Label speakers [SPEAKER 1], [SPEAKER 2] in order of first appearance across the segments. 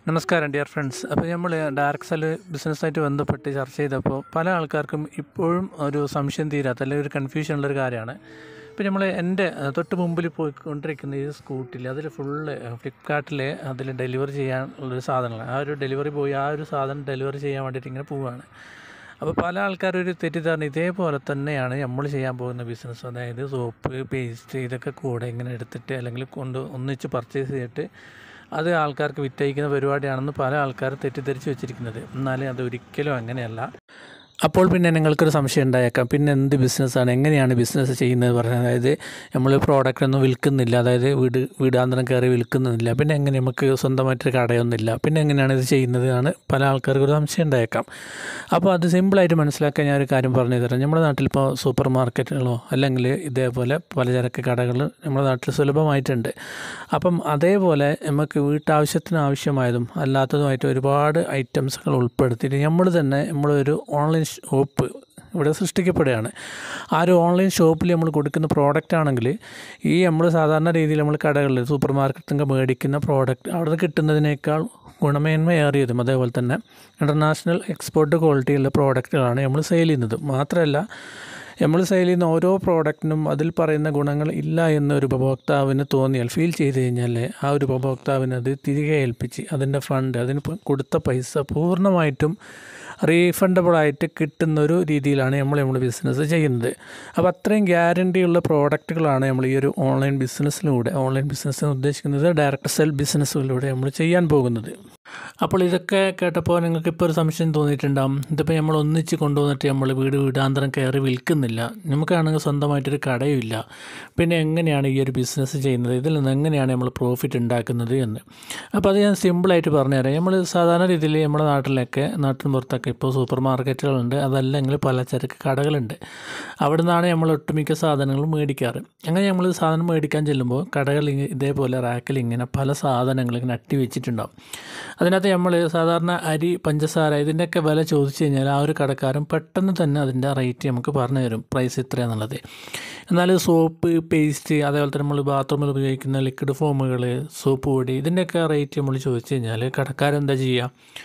[SPEAKER 1] നമസ്കാരം dear friends അപ്പോൾ നമ്മൾ ഡയറക്ട് സെൽ ബിസിനസ്സായിട്ട് ബന്ധപ്പെട്ട് ചർച്ച ചെയ്തപ്പോൾ പല ആൾക്കാർക്കും ഇപ്പോഴും ഒരു സംശയം തീരാത്ത അല്ലെങ്കിൽ ഒരു കൺഫ്യൂഷൻ ഉള്ളൊരു കാര്യമാണ് ഇപ്പോൾ നമ്മൾ എൻ്റെ അഹ്, തൊട്ട് മുമ്പിൽ പോയിക്കൊണ്ടിരിക്കുന്ന ഈ സ്കൂട്ടിൽ അതിൽ ഫുള്ള് ഫ്ലിപ്കാർട്ടിൽ അതിൽ ഡെലിവറി ചെയ്യാനുള്ളൊരു സാധനങ്ങൾ ആ ഒരു ഡെലിവറി പോയി ആ ഒരു സാധനം ഡെലിവറി ചെയ്യാൻ വേണ്ടിയിട്ട് ഇങ്ങനെ പോവുകയാണ് അപ്പോൾ പല ആൾക്കാരും ഒരു തെറ്റിദ്ധാരണ ഇതേപോലെ തന്നെയാണ് നമ്മൾ ചെയ്യാൻ പോകുന്ന ബിസിനസ് അതായത് സോപ്പ് പേസ്റ്റ് ഇതൊക്കെ കൂടെ ഇങ്ങനെ എടുത്തിട്ട് അല്ലെങ്കിൽ കൊണ്ട് ഒന്നിച്ച് പർച്ചേസ് ചെയ്തിട്ട് അത് ആൾക്കാർക്ക് വിറ്റഴിക്കുന്ന പരിപാടിയാണെന്ന് പല ആൾക്കാരും തെറ്റിദ്ധരിച്ച് വെച്ചിരിക്കുന്നത് എന്നാൽ അത് ഒരിക്കലും അങ്ങനെയല്ല അപ്പോൾ പിന്നെ നിങ്ങൾക്കൊരു സംശയം ഉണ്ടായേക്കാം പിന്നെ എന്ത് ബിസിനസ്സാണ് എങ്ങനെയാണ് ബിസിനസ് ചെയ്യുന്നത് പറഞ്ഞാൽ അതായത് നമ്മൾ പ്രോഡക്റ്റ് ഒന്നും വിൽക്കുന്നില്ല അതായത് വീട് വീടാന്തരം കയറി വിൽക്കുന്നില്ല പിന്നെ എങ്ങനെ നമുക്ക് സ്വന്തമായിട്ടൊരു കടയൊന്നുമില്ല പിന്നെ എങ്ങനെയാണ് ഇത് ചെയ്യുന്നത് ആണ് പല ആൾക്കാർക്കും ഒരു സംശയം ഉണ്ടായേക്കാം അപ്പോൾ അത് സിമ്പിളായിട്ട് മനസ്സിലാക്കാൻ ഞാൻ ഒരു കാര്യം പറഞ്ഞു തരാം നമ്മുടെ നാട്ടിലിപ്പോൾ സൂപ്പർ മാർക്കറ്റുകളോ അല്ലെങ്കിൽ ഇതേപോലെ പലചരക്ക് കടകൾ നമ്മുടെ നാട്ടിൽ സുലഭമായിട്ടുണ്ട് അപ്പം അതേപോലെ നമുക്ക് വീട്ടാവശ്യത്തിന് ആവശ്യമായതും അല്ലാത്തതുമായിട്ട് ഒരുപാട് ഐറ്റംസുകൾ ഉൾപ്പെടുത്തിയിട്ട് നമ്മൾ തന്നെ നമ്മളൊരു ഓൺലൈൻ ഷോപ്പ് ഇവിടെ സൃഷ്ടിക്കപ്പെടുകയാണ് ആ ഒരു ഓൺലൈൻ ഷോപ്പിൽ നമ്മൾ കൊടുക്കുന്ന പ്രോഡക്റ്റ് ആണെങ്കിൽ ഈ നമ്മൾ സാധാരണ രീതിയിൽ നമ്മൾ കടകളിൽ സൂപ്പർ മാർക്കറ്റിൽ മേടിക്കുന്ന പ്രോഡക്റ്റ് അവിടെ നിന്ന് കിട്ടുന്നതിനേക്കാൾ ഗുണമേന്മയേറിയതും അതേപോലെ തന്നെ ഇൻ്റർനാഷണൽ എക്സ്പോർട്ട് ക്വാളിറ്റിയുള്ള പ്രോഡക്റ്റുകളാണ് നമ്മൾ സെയിൽ ചെയ്യുന്നത് മാത്രമല്ല നമ്മൾ സെയിൽ ചെയ്യുന്ന ഓരോ പ്രോഡക്റ്റിനും അതിൽ പറയുന്ന ഗുണങ്ങൾ ഇല്ല എന്ന് ഒരു ഉപഭോക്താവിന് തോന്നിയാൽ ഫീൽ ചെയ്ത് കഴിഞ്ഞാൽ ആ ഒരു ഉപഭോക്താവിന് അത് തിരികെ ഏൽപ്പിച്ച് അതിൻ്റെ ഫണ്ട് അതിന് പ- കൊടുത്ത പൈസ പൂർണ്ണമായിട്ടും റീഫണ്ടബിളായിട്ട് കിട്ടുന്ന ഒരു രീതിയിലാണ് നമ്മൾ നമ്മൾ ബിസിനസ് ചെയ്യുന്നത് അപ്പോൾ അത്രയും ഗ്യാരണ്ടിയുള്ള പ്രോഡക്റ്റുകളാണ് നമ്മൾ ഈ ഒരു ഓൺലൈൻ ബിസിനസ്സിലൂടെ ഓൺലൈൻ ബിസിനസ് ഉദ്ദേശിക്കുന്നത് ഡയറക്റ്റ് സെൽ ബിസിനസ്സിലൂടെ നമ്മൾ ചെയ്യാൻ പോകുന്നത് അപ്പോൾ ഇതൊക്കെ കേട്ടപ്പോൾ നിങ്ങൾക്ക് ഇപ്പോൾ ഒരു സംശയം തോന്നിയിട്ടുണ്ടാകും ഇതിപ്പോൾ നമ്മൾ ഒന്നിച്ച് കൊണ്ടുവന്നിട്ട് നമ്മൾ വീട് വീടാന്തരം കയറി വിൽക്കുന്നില്ല നമുക്കാണെങ്കിൽ സ്വന്തമായിട്ടൊരു കടയുമില്ല പിന്നെ എങ്ങനെയാണ് ഈ ഒരു ബിസിനസ് ചെയ്യുന്നത് ഇതിൽ നിന്ന് എങ്ങനെയാണ് നമ്മൾ പ്രോഫിറ്റ് ഉണ്ടാക്കുന്നത് എന്ന് അപ്പോൾ അത് ഞാൻ സിമ്പിളായിട്ട് പറഞ്ഞുതരാം നമ്മൾ സാധാരണ രീതിയിൽ നമ്മുടെ നാട്ടിലൊക്കെ നാട്ടിൻ പുറത്തൊക്കെ ഇപ്പോൾ സൂപ്പർ മാർക്കറ്റുകളുണ്ട് അതല്ലെങ്കിൽ പലചരക്ക് കടകളുണ്ട് അവിടെ നിന്നാണ് നമ്മൾ ഒട്ടുമിക്ക സാധനങ്ങളും മേടിക്കാറ് അങ്ങനെ നമ്മൾ സാധനം മേടിക്കാൻ ചെല്ലുമ്പോൾ കടകൾ ഇങ്ങ- ഇതേപോലെ റാക്കിൽ ഇങ്ങനെ പല സാധനങ്ങൾ ഇങ്ങനെ അട്ടി വെച്ചിട്ടുണ്ടാവും അതിനകത്ത് നമ്മൾ സാധാരണ അരി പഞ്ചസാര ഇതിൻ്റെയൊക്കെ വില ചോദിച്ചു കഴിഞ്ഞാൽ ആ ഒരു കടക്കാരൻ പെട്ടെന്ന് തന്നെ അതിൻ്റെ റേറ്റ് നമുക്ക് പറഞ്ഞു തരും പ്രൈസ് എത്രയാണെന്നുള്ളത് എന്നാൽ സോപ്പ് പേസ്റ്റ് അതേപോലെ തന്നെ നമ്മൾ ബാത്റൂമിൽ ഉപയോഗിക്കുന്ന ലിക്വിഡ് ഫോമുകൾ സോപ്പ് പൊടി ഇതിൻ്റെയൊക്കെ റേറ്റ് നമ്മൾ ചോദിച്ചു കഴിഞ്ഞാൽ കടക്കാരെന്താ ചെയ്യുക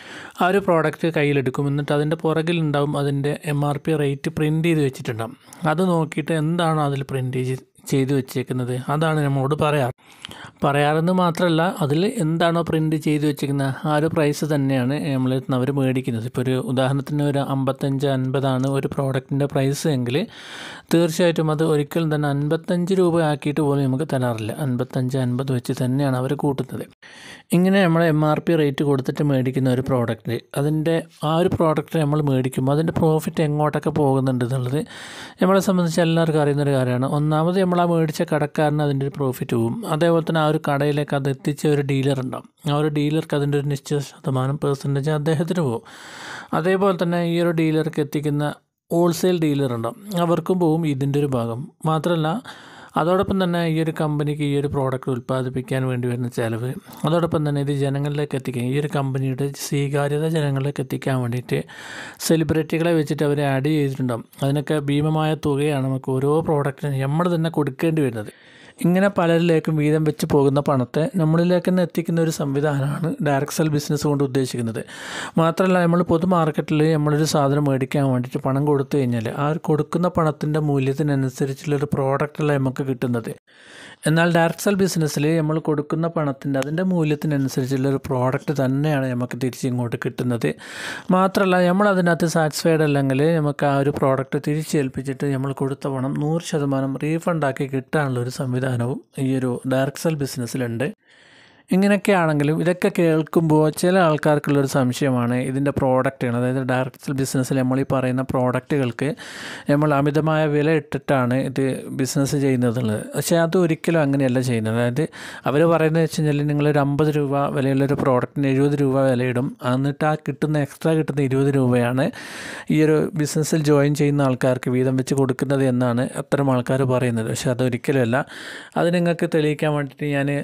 [SPEAKER 1] ആ ഒരു പ്രോഡക്റ്റ് കയ്യിലെടുക്കും എന്നിട്ട് അതിൻ്റെ പുറകിലുണ്ടാവും അതിൻ്റെ M R P rate print ചെയ്ത് വെച്ചിട്ടുണ്ടാവും അത് നോക്കിയിട്ട് എന്താണോ അതിൽ പ്രിൻറ്റ് ചെയ്ത് വെച്ചേക്കുന്നത് അതാണ് നമ്മളോട് പറയാറ് പറയാറെന്ന് മാത്രമല്ല അതിൽ എന്താണോ പ്രിൻറ്റ് ചെയ്ത് വെച്ചിരിക്കുന്നത് ആ ഒരു പ്രൈസ് തന്നെയാണ് നമ്മൾ അവർ മേടിക്കുന്നത് ഇപ്പോൾ ഒരു ഉദാഹരണത്തിന് ഒരു അമ്പത്തഞ്ച് അൻപതാണ് ഒരു പ്രോഡക്റ്റിൻ്റെ പ്രൈസ് എങ്കിൽ തീർച്ചയായിട്ടും അത് ഒരിക്കലും തന്നെ അൻപത്തഞ്ച് രൂപ ആക്കിയിട്ട് പോലും നമുക്ക് തരാറില്ല അൻപത്തഞ്ച് അൻപത് വെച്ച് തന്നെയാണ് അവർ കൂട്ടുന്നത് ഇങ്ങനെ നമ്മൾ എം ആർ പി റേറ്റ് കൊടുത്തിട്ട് മേടിക്കുന്ന ഒരു പ്രോഡക്റ്റ് അതിൻ്റെ ആ ഒരു പ്രോഡക്റ്റ് നമ്മൾ മേടിക്കുമ്പോൾ അതിൻ്റെ പ്രോഫിറ്റ് എങ്ങോട്ടൊക്കെ പോകുന്നുണ്ട് എന്നുള്ളത് നമ്മളെ സംബന്ധിച്ച് എല്ലാവർക്കും അറിയുന്നൊരു കാര്യമാണ് ഒന്നാമത് നമ്മൾ ആ മേടിച്ച കടക്കാരന് അതിൻ്റെ ഒരു പ്രോഫിറ്റ് പോകും അതേപോലെ തന്നെ ആ ഒരു കടയിലേക്ക് അത് എത്തിച്ച ഒരു ഡീലർ ഉണ്ടാവും ആ ഒരു ഡീലർക്ക് അതിൻ്റെ ഒരു നിശ്ചിത ശതമാനം പെർസെൻറ്റേജ് അദ്ദേഹത്തിന് പോകും അതേപോലെ തന്നെ ഈ ഒരു ഡീലർക്ക് എത്തിക്കുന്ന ഹോൾസെയിൽ ഡീലർ ഉണ്ടാവും അവർക്കും പോകും ഇതിൻ്റെ ഒരു ഭാഗം മാത്രമല്ല അതോടൊപ്പം തന്നെ ഈ ഒരു കമ്പനിക്ക് ഈ ഒരു പ്രോഡക്റ്റ് ഉൽപ്പാദിപ്പിക്കാൻ വേണ്ടി വരുന്ന ചിലവ് അതോടൊപ്പം തന്നെ ഇത് ജനങ്ങളിലേക്ക് എത്തിക്കാൻ ഈ ഒരു കമ്പനിയുടെ സ്വീകാര്യത ജനങ്ങളിലേക്ക് എത്തിക്കാൻ വേണ്ടിയിട്ട് സെലിബ്രിറ്റികളെ വെച്ചിട്ട് അവർ ആഡ് ചെയ്തിട്ടുണ്ടാകും അതിനൊക്കെ ഭീമമായ തുകയാണ് നമുക്ക് ഓരോ പ്രോഡക്റ്റിനും നമ്മൾ തന്നെ കൊടുക്കേണ്ടി വരുന്നത് ഇങ്ങനെ പലരിലേക്കും വീതം വെച്ച് പോകുന്ന പണത്തെ നമ്മളിലേക്ക് തന്നെ എത്തിക്കുന്ന ഒരു സംവിധാനമാണ് ഡയറക്ട് സെൽ ബിസിനസ് കൊണ്ട് ഉദ്ദേശിക്കുന്നത് മാത്രമല്ല നമ്മൾ പൊതു മാർക്കറ്റിൽ നമ്മളൊരു സാധനം മേടിക്കാൻ വേണ്ടിയിട്ട് പണം കൊടുത്തു കഴിഞ്ഞാൽ ആ ഒരു കൊടുക്കുന്ന പണത്തിൻ്റെ മൂല്യത്തിനനുസരിച്ചുള്ളൊരു പ്രോഡക്റ്റല്ല നമുക്ക് കിട്ടുന്നത് എന്നാൽ ഡയറക്ട് സെൽ ബിസിനസ്സിൽ നമ്മൾ കൊടുക്കുന്ന പണത്തിൻ്റെ അതിൻ്റെ മൂല്യത്തിനനുസരിച്ചുള്ള ഒരു പ്രോഡക്റ്റ് തന്നെയാണ് നമുക്ക് തിരിച്ചിങ്ങോട്ട് കിട്ടുന്നത് മാത്രമല്ല നമ്മൾ അതിനകത്ത് സാറ്റിസ്ഫൈഡ് അല്ലെങ്കിൽ നമുക്ക് ആ ഒരു പ്രോഡക്റ്റ് തിരിച്ചേൽപ്പിച്ചിട്ട് നമ്മൾ കൊടുത്ത പണം നൂറ് ശതമാനം റീഫണ്ടാക്കി കിട്ടാനുള്ള ഒരു സംവിധാനവും ഈ ഒരു ഡയറക്ട് സെൽ ബിസിനസ്സിലുണ്ട് ഇങ്ങനെയൊക്കെ ആണെങ്കിലും ഇതൊക്കെ കേൾക്കുമ്പോൾ ചില ആൾക്കാർക്കുള്ളൊരു സംശയമാണ് ഇതിൻ്റെ പ്രോഡക്റ്റുകൾ അതായത് ഡയറക്ട് സെൽ ബിസിനസ്സിൽ നമ്മൾ ഈ പറയുന്ന പ്രോഡക്റ്റുകൾക്ക് നമ്മൾ അമിതമായ വില ഇട്ടിട്ടാണ് ഇത് ബിസിനസ് ചെയ്യുന്നതുള്ളത് പക്ഷേ അത് ഒരിക്കലും അങ്ങനെയല്ല ചെയ്യുന്നത് അതായത് അവർ പറയുന്നത് വെച്ച് കഴിഞ്ഞാൽ നിങ്ങളൊരു അമ്പത് രൂപ വിലയുള്ളൊരു പ്രോഡക്റ്റിന് എഴുപത് രൂപ വിലയിടും എന്നിട്ട് ആ കിട്ടുന്ന എക്സ്ട്രാ കിട്ടുന്ന ഇരുപത് രൂപയാണ് ഈ ഒരു ബിസിനസ്സിൽ ജോയിൻ ചെയ്യുന്ന ആൾക്കാർക്ക് വീതം വെച്ച് കൊടുക്കുന്നത് എന്നാണ് അത്തരം ആൾക്കാർ പറയുന്നത് പക്ഷേ അതൊരിക്കലുമല്ല അത് നിങ്ങൾക്ക് തെളിയിക്കാൻ വേണ്ടിയിട്ട് ഞാൻ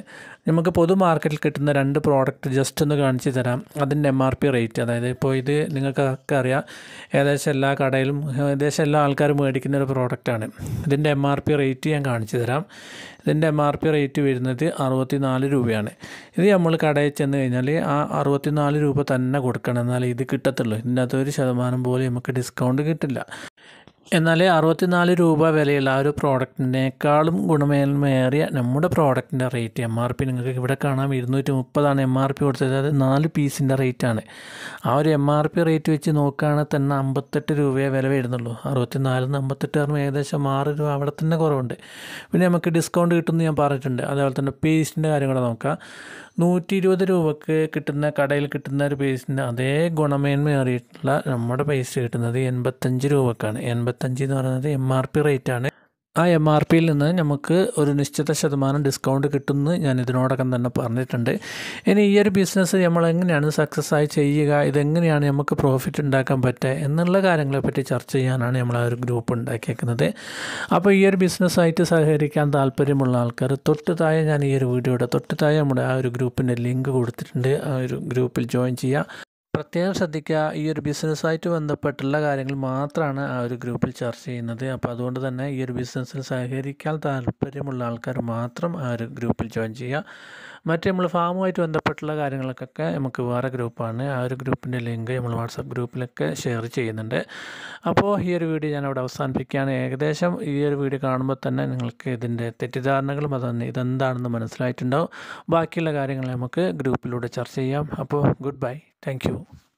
[SPEAKER 1] നമുക്ക് പൊതു മാർക്കറ്റിൽ കിട്ടുന്ന രണ്ട് പ്രോഡക്റ്റ് ജസ്റ്റ് ഒന്ന് കാണിച്ചു തരാം അതിൻ്റെ എം ആർ പി റേറ്റ് അതായത് ഇപ്പോൾ ഇത് നിങ്ങൾക്കൊക്കെ അറിയാം ഏകദേശം എല്ലാ കടയിലും ഏകദേശം എല്ലാ ആൾക്കാരും മേടിക്കുന്ന ഒരു പ്രോഡക്റ്റാണ് ഇതിൻ്റെ എം ആർ പി റേറ്റ് ഞാൻ കാണിച്ചു തരാം ഇതിൻ്റെ എം ആർ പി റേറ്റ് വരുന്നത് അറുപത്തി നാല് രൂപയാണ് ഇത് നമ്മൾ കടയിൽ ചെന്ന് കഴിഞ്ഞാൽ ആ അറുപത്തി നാല് രൂപ തന്നെ കൊടുക്കണം എന്നാലേ ഇത് കിട്ടത്തുള്ളൂ ഇതിൻ്റെ അകത്ത് ഒരു ശതമാനം പോലും നമുക്ക് ഡിസ്കൗണ്ട് കിട്ടില്ല എന്നാൽ അറുപത്തിനാല് രൂപ വിലയുള്ള ആ ഒരു പ്രോഡക്റ്റിനേക്കാളും ഗുണമേന്മയേറിയ നമ്മുടെ പ്രോഡക്റ്റിൻ്റെ റേറ്റ് എം ആർ പി നിങ്ങൾക്ക് ഇവിടെ കാണാം ഇരുന്നൂറ്റി മുപ്പതാണ് എം ആർ പി കൊടുത്തത് അത് നാല് പീസിൻ്റെ റേറ്റാണ് ആ ഒരു എം ആർ പി റേറ്റ് വെച്ച് നോക്കുകയാണെങ്കിൽ തന്നെ അമ്പത്തെട്ട് രൂപയെ വില വരുന്നുള്ളൂ അറുപത്തിനാലിൽ നിന്ന് അമ്പത്തെട്ട് പറയുമ്പോൾ ഏകദേശം ആറ് രൂപ അവിടെ തന്നെ കുറവുണ്ട് പിന്നെ നമുക്ക് ഡിസ്കൗണ്ട് കിട്ടുമെന്ന് ഞാൻ പറഞ്ഞിട്ടുണ്ട് അതേപോലെ തന്നെ പേസ്റ്റിൻ്റെ കാര്യം കൂടെ നോക്കാം നൂറ്റി ഇരുപത് രൂപക്ക് കിട്ടുന്ന കടയിൽ കിട്ടുന്ന ഒരു പേസ്റ്റിൻ്റെ അതേ ഗുണമേന്മയേറിയിട്ടുള്ള നമ്മുടെ പേസ്റ്റ് കിട്ടുന്നത് എൺപത്തഞ്ച് രൂപക്കാണ് എൺപത്തഞ്ച് എന്ന് പറയുന്നത് എം ആർ പി റേറ്റാണ് ആ എം ആർ പിയിൽ നിന്ന് നമുക്ക് ഒരു നിശ്ചിത ശതമാനം ഡിസ്കൗണ്ട് കിട്ടുമെന്ന് ഞാൻ ഇതിനോടകം തന്നെ പറഞ്ഞിട്ടുണ്ട് ഇനി ഈ ഒരു ബിസിനസ് നമ്മൾ എങ്ങനെയാണ് സക്സസ് ആയി ചെയ്യുക ഇതെങ്ങനെയാണ് നമുക്ക് പ്രോഫിറ്റ് ഉണ്ടാക്കാൻ പറ്റുക എന്നുള്ള കാര്യങ്ങളെപ്പറ്റി ചർച്ച ചെയ്യാനാണ് നമ്മൾ ആ ഒരു ഗ്രൂപ്പ് ഉണ്ടാക്കിയേക്കുന്നത് അപ്പോൾ ഈ ഒരു ബിസിനസ്സായിട്ട് സഹകരിക്കാൻ താല്പര്യമുള്ള ആൾക്കാർ തൊട്ട് താഴെ ഞാൻ ഈ ഒരു വീഡിയോയുടെ തൊട്ട് താഴെ നമ്മുടെ ആ ഒരു ഗ്രൂപ്പിൻ്റെ ലിങ്ക് കൊടുത്തിട്ടുണ്ട് ആ ഒരു ഗ്രൂപ്പിൽ ജോയിൻ ചെയ്യുക പ്രത്യേകം ശ്രദ്ധിക്കുക ഈ ഒരു ബിസിനസ്സായിട്ട് ബന്ധപ്പെട്ടുള്ള കാര്യങ്ങൾ മാത്രമാണ് ആ ഒരു ഗ്രൂപ്പിൽ ചർച്ച ചെയ്യുന്നത് അപ്പോൾ അതുകൊണ്ട് തന്നെ ഈ ഒരു ബിസിനസ്സിൽ സഹകരിക്കാൻ താല്പര്യമുള്ള ആൾക്കാർ മാത്രം ആ ഒരു ഗ്രൂപ്പിൽ ജോയിൻ ചെയ്യുക മറ്റ് നമ്മൾ ഫാമുമായിട്ട് ബന്ധപ്പെട്ടുള്ള കാര്യങ്ങൾക്കൊക്കെ നമുക്ക് വേറെ ഗ്രൂപ്പാണ് ആ ഒരു ഗ്രൂപ്പിൻ്റെ ലിങ്ക് നമ്മൾ വാട്സപ്പ് ഗ്രൂപ്പിലൊക്കെ ഷെയർ ചെയ്യുന്നുണ്ട് അപ്പോൾ ഈ ഒരു വീഡിയോ ഞാൻ അവിടെ അവസാനിപ്പിക്കുകയാണ് ഏകദേശം ഈ ഒരു വീഡിയോ കാണുമ്പോൾ തന്നെ നിങ്ങൾക്ക് ഇതിൻ്റെ തെറ്റിദ്ധാരണകളും അതൊന്ന് ഇതെന്താണെന്ന് മനസ്സിലായിട്ടുണ്ടാവും ബാക്കിയുള്ള കാര്യങ്ങൾ നമുക്ക് ഗ്രൂപ്പിലൂടെ ചർച്ച ചെയ്യാം അപ്പോൾ ഗുഡ് ബൈ താങ്ക്